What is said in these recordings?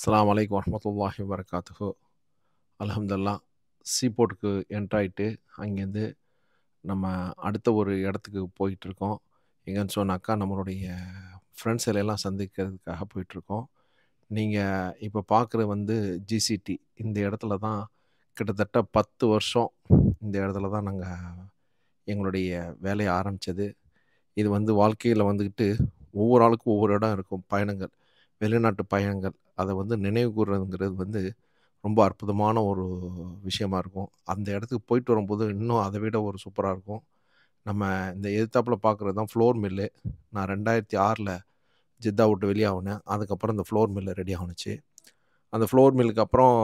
அஸ்ஸலாமு அலைக்கும் வரஹ்மத்துல்லாஹி வபரகாத்துஹு அல்ஹம்துலில்லாஹ் சீபோர்ட்டுக்கு என்ட்ரு ஆயிட்டு அங்கேருந்து நம்ம அடுத்த ஒரு இடத்துக்கு போயிட்டுருக்கோம் எங்கேன்னு சொன்னாக்கா நம்மளுடைய ஃப்ரெண்ட்ஸ் எல்லாம் சந்திக்கிறதுக்காக போயிட்டுருக்கோம் நீங்கள் இப்போ பார்க்குறது வந்து ஜிசிடி இந்த இடத்துல தான் கிட்டத்தட்ட பத்து வருஷம் இந்த இடத்துல தான் நாங்கள் எங்களுடைய வேலையை ஆரம்பித்தது இது வந்து வாழ்க்கையில் வந்துக்கிட்டு ஒவ்வொரு ஆளுக்கும் ஒவ்வொரு இடம் இருக்கும் பயணங்கள் வெளிநாட்டு பயணங்கள் அதை வந்து நினைவு கூறுறதுங்கிறது வந்து ரொம்ப அற்புதமான ஒரு விஷயமா இருக்கும் அந்த இடத்துக்கு போயிட்டு வரும்போது இன்னும் அதை விட ஒரு சூப்பராக இருக்கும் நம்ம இந்த எதிர்த்தாப்பில் பார்க்குறது தான் ஃப்ளோர் மில்லு நான் ரெண்டாயிரத்தி ஆறில் ஜித்தா விட்டு வெளியாகினேன் அதுக்கப்புறம் இந்த ஃப்ளோர் மில்லு ரெடி ஆகுனுச்சு அந்த ஃப்ளோர் மில்லுக்கு அப்புறம்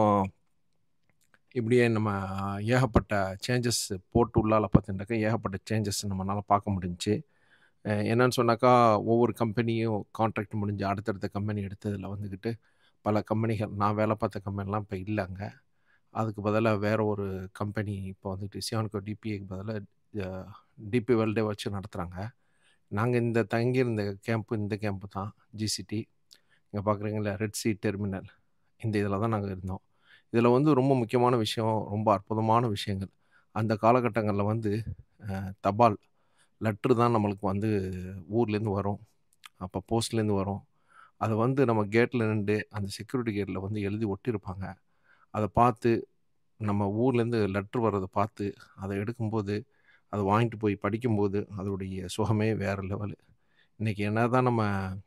இப்படியே நம்ம ஏகப்பட்ட சேஞ்சஸ் போட்டு உள்ளால பார்த்துட்டாக்கா ஏகப்பட்ட சேஞ்சஸ் நம்மளால் பார்க்க முடிஞ்சுச்சு அஹ் என்னன்னு சொன்னாக்கா ஒவ்வொரு கம்பெனியும் கான்ட்ராக்ட் முடிஞ்சு அடுத்தடுத்த கம்பெனி எடுத்ததில் வந்துக்கிட்டு பல கம்பெனிகள் நான் வேலை பார்த்த கம்பெனிலாம் இப்போ இல்லைங்க அதுக்கு பதிலாக வேற ஒரு கம்பெனி இப்போ வந்துட்டு சியான்கோ டிபிஏக்கு பதிலாக டிபி வேர்ல்டே வச்சு நடத்துகிறாங்க நாங்கள் இந்த தங்கியிருந்த கேம்ப்பு இந்த கேம்ப்பு தான் ஜிசிடி இங்கே பார்க்குறீங்களா ரெட் சி டெர்மினல் இந்த இதில் தான் நாங்கள் இருந்தோம் இதில் வந்து ரொம்ப முக்கியமான விஷயம் ரொம்ப அற்புதமான விஷயங்கள் அந்த காலகட்டங்களில் வந்து அஹ், தபால் லெட்ரு தான் நம்மளுக்கு வந்து ஊர்லேருந்து வரும் அப்போ போஸ்ட்லேருந்து வரும் அதை வந்து நம்ம கேட்டில் நின்று அந்த செக்யூரிட்டி கேட்டில் வந்து எழுதி ஒட்டியிருப்பாங்க அதை பார்த்து நம்ம ஊர்லேருந்து லெட்ரு வர்றதை பார்த்து அதை எடுக்கும்போது அதை வாங்கிட்டு போய் படிக்கும்போது அதோடைய சுகமே வேறு லெவலு இன்றைக்கி என்ன தான் நம்ம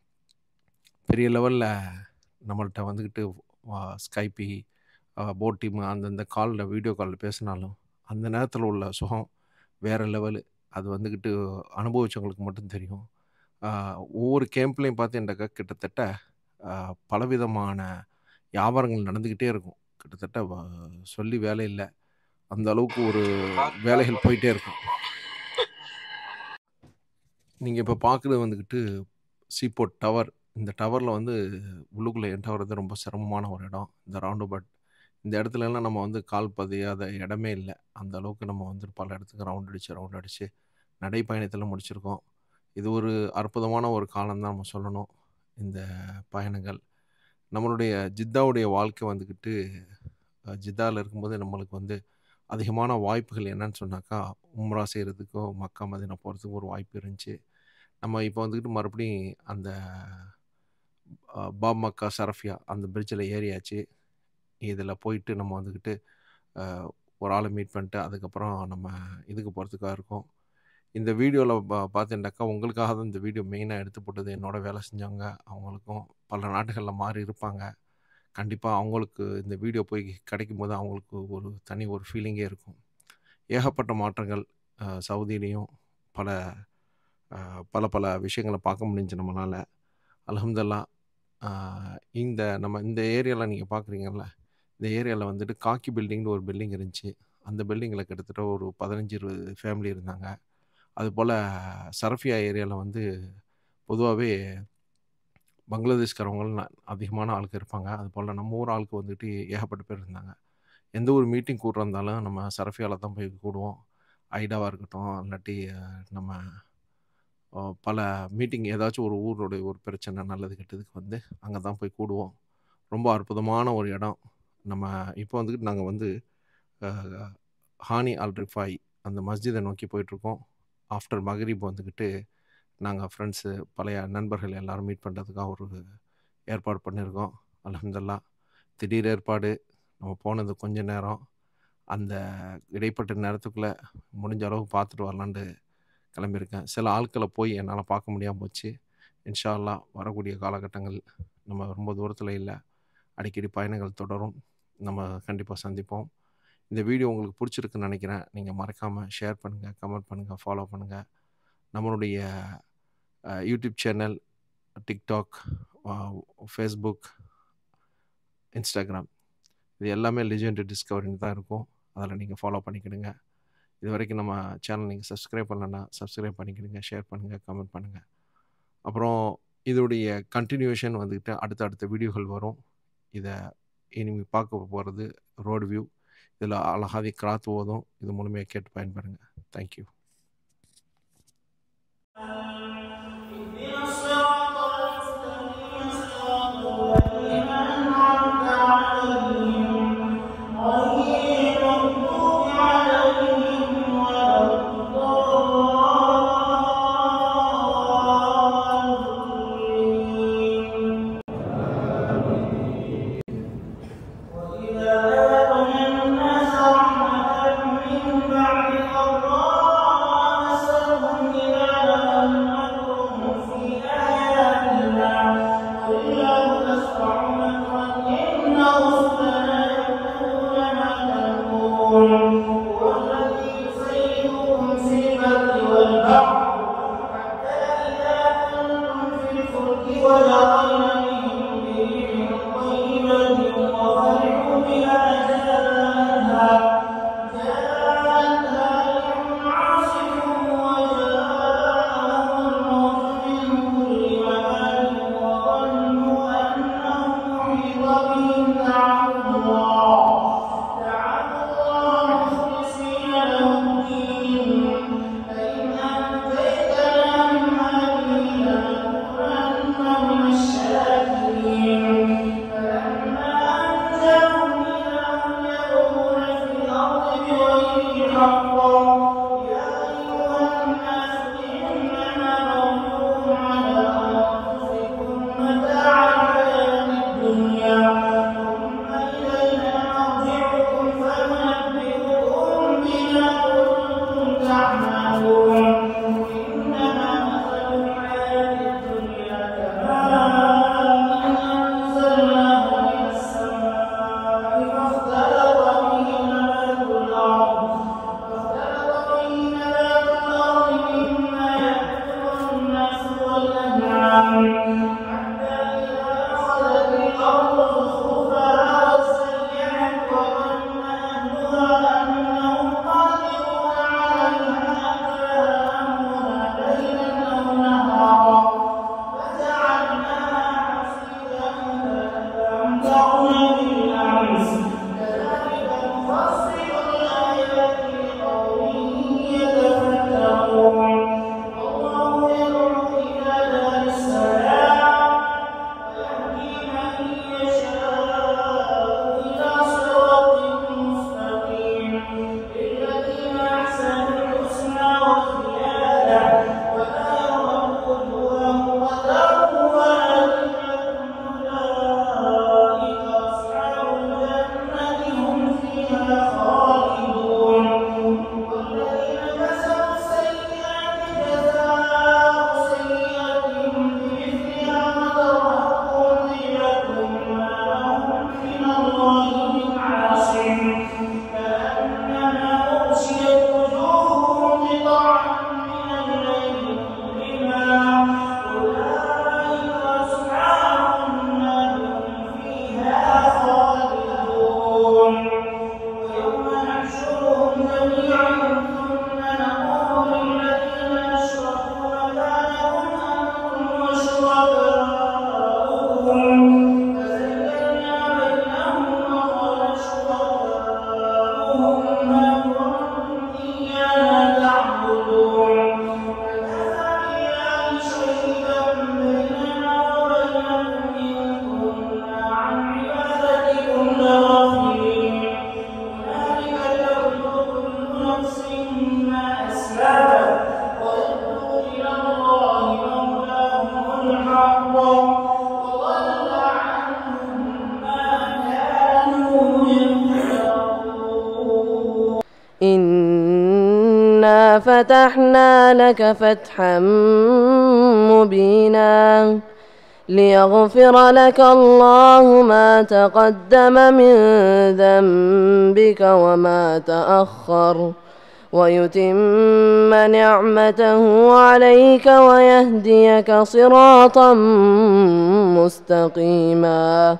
பெரிய லெவலில் நம்மள்ட்ட வந்துக்கிட்டு ஸ்கைப்பி போட் டீம் அந்தந்த காலில் வீடியோ காலில் பேசினாலும் அந்த நேரத்தில் உள்ள சுகம் வேறு லெவலு அது வந்துக்கிட்டு அனுபவிச்சவங்களுக்கு மட்டும் தெரியும் ஆஹ் ஒவ்வொரு கேம்ப்லேயும் பார்த்தீங்கன்னாக்கா கிட்டத்தட்ட ஆஹ் பலவிதமான வியாபாரங்கள் நடந்துக்கிட்டே இருக்கும் கிட்டத்தட்ட வ- சொல்லி வேலை இல்லை அந்த அளவுக்கு ஒரு வேலைகள் போயிட்டே இருக்கும் நீங்கள் இப்போ பார்க்குறது வந்துக்கிட்டு சீபோர்ட் டவர் இந்த டவரில் வந்து உள்ளுக்குள்ளே என்ட்ரு வர்றது ரொம்ப சிரமமான ஒரு இடம் இந்த ரவுண்டு பட் இந்த இடத்துல எல்லாம் நம்ம வந்து கால் பதியாத இடமே இல்லை அந்த அளவுக்கு நம்ம வந்து பல இடத்துக்கு ரவுண்ட் அடித்து ரவுண்ட் அடித்து நடைப்பயணத்தில் முடிச்சிருக்கோம் இது ஒரு அற்புதமான ஒரு காலம் தான் நம்ம சொல்லணும் இந்த பயணங்கள் நம்மளுடைய ஜித்தாவுடைய வாழ்க்கை வந்துக்கிட்டு அஹ், ஜித்தாவில் இருக்கும்போது நம்மளுக்கு வந்து அதிகமான வாய்ப்புகள் என்னன்னு சொன்னாக்கா உம்ரா செய்கிறதுக்கோ மக்கா மதினா போகிறதுக்கு ஒரு வாய்ப்பு இருந்துச்சு நம்ம இப்போ வந்துக்கிட்டு மறுபடியும் அந்த அஹ், பாப் மக்கா சரஃபியா அந்த பிரிட்ஜில் ஏறியாச்சு இதில் போயிட்டு நம்ம வந்துக்கிட்டு அஹ், ஒரு ஆளை மீட் பண்ணிட்டு அதுக்கப்புறம் நம்ம இதுக்கு போகிறதுக்காக இருக்கோம் இந்த வீடியோவில் பா பார்த்தீங்கன்னாக்கா உங்களுக்காக தான் இந்த வீடியோ மெயினாக எடுத்து போட்டது என்னோட வேலை செஞ்சவங்க அவங்களுக்கும் பல நாடுகளில் மாறி இருப்பாங்க கண்டிப்பாக அவங்களுக்கு இந்த வீடியோ போய் கிடைக்கும் போது அவங்களுக்கு ஒரு தனி ஒரு ஃபீலிங்கே இருக்கும் ஏகப்பட்ட மாற்றங்கள் அஹ், சவுதியிலையும் பல அஹ், பல பல விஷயங்களை பார்க்க முடிஞ்சு நம்மளால் அல்ஹம்துலில்லா ஆஹ் இந்த நம்ம இந்த ஏரியாவில் நீங்கள் பார்க்குறீங்கல்ல இந்த ஏரியாவில் வந்துட்டு காக்கி பில்டிங்னு ஒரு பில்டிங் இருந்துச்சு அந்த பில்டிங்கில் கிட்டத்தட்ட ஒரு பதினஞ்சு இருபது ஃபேமிலி இருந்தாங்க அதுபோல் சரஃபியா ஏரியாவில் வந்து பொதுவாகவே பங்களாதேஷ்காரவங்களும் ந- அதிகமான ஆளுக்கு இருப்பாங்க அதுபோல் நம்ம ஊர் ஆளுக்கு வந்துட்டு ஏகப்பட்ட பேர் இருந்தாங்க எந்த ஒரு மீட்டிங் கூட்டுறந்தாலும் நம்ம சரஃபியாவில் தான் போய் கூடுவோம் ஐடாவாக இருக்கட்டும் இல்லாட்டி அஹ், நம்ம அஹ், பல மீட்டிங் ஏதாச்சும் ஒரு ஊருடைய ஒரு பிரச்சனை நல்லது கெட்டதுக்கு வந்து அங்கே தான் போய் கூடுவோம் ரொம்ப அற்புதமான ஒரு இடம் நம்ம இப்போ வந்துட்டு நாங்கள் வந்து அஹ், ஹானி அல் ரிஃபாய் அந்த மஸ்ஜிதை நோக்கி போயிட்டுருக்கோம் ஆஃப்டர் மகரீப் வந்துக்கிட்டு நாங்கள் ஃப்ரெண்ட்ஸு பழைய நண்பர்கள் எல்லாரும் மீட் பண்ணுறதுக்காக ஒரு ஏற்பாடு பண்ணியிருக்கோம் அல்ஹம்துலில்லா திடீர் ஏற்பாடு நம்ம போனது கொஞ்ச நேரம் அந்த இடைப்பட்ட நேரத்துக்குள்ளே முடிஞ்ச அளவுக்கு பார்த்துட்டு வரலான்ட்டு கிளம்பியிருக்கேன் சில ஆட்களை போய் என்னால் பார்க்க முடியாமல் போச்சு இன்ஷா அல்லாஹ் வரக்கூடிய காலகட்டங்கள் நம்ம ரொம்ப தூரத்தில் இல்லை அடிக்கடி பயணங்கள் தொடரும் நம்ம கண்டிப்பாக சந்திப்போம் இந்த வீடியோ உங்களுக்கு பிடிச்சிருக்குன்னு நினைக்கிறேன் நீங்கள் மறக்காமல் ஷேர் பண்ணுங்கள் கமெண்ட் பண்ணுங்கள் ஃபாலோ பண்ணுங்கள் நம்மளுடைய அஹ், YouTube channel TikTok Facebook Instagram இது எல்லாமே லிஜெண்ட் டிஸ்கவரின்னு தான் இருக்கும் அதில் நீங்கள் ஃபாலோ பண்ணிக்கிடுங்க இது வரைக்கும் நம்ம சேனல் நீங்கள் சப்ஸ்கிரைப் பண்ணலன்னா சப்ஸ்கிரைப் பண்ணிக்கிடுங்க ஷேர் பண்ணுங்கள் கமெண்ட் பண்ணுங்கள் அப்புறம் இதோடைய கண்டினியூஷன் வந்துக்கிட்டு அடுத்த அடுத்த வீடியோகள் வரும் இதை இனிமே பார்க்க போகிறது ரோடு வியூ இதில் அழகாதி கிராத் ஓதும் இது முழுமையாக கேட்டு பயன்பெறுங்க தேங்க்யூ اهدنا الصراط المستقيم صراط الذين أنعمت إنا فتحنا لك فتحا مبينا ليغفر لك الله ما تقدم من ذنبك وما تأخر ويتم نعمته عليك ويهديك صراطا مستقيما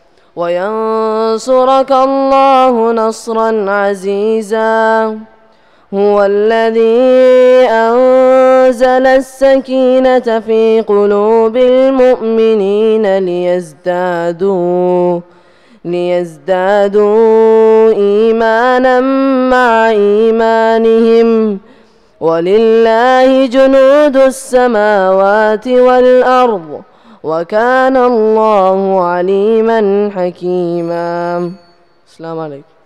وينصرك الله نصرا عزيزا هو الذي أنزل السكينة في قلوب المؤمنين ليزدادوا ليزدادوا إيمانا مع إيمانهم ولله جنود السماوات والأرض وكان الله عليما حكيما السلام عليكم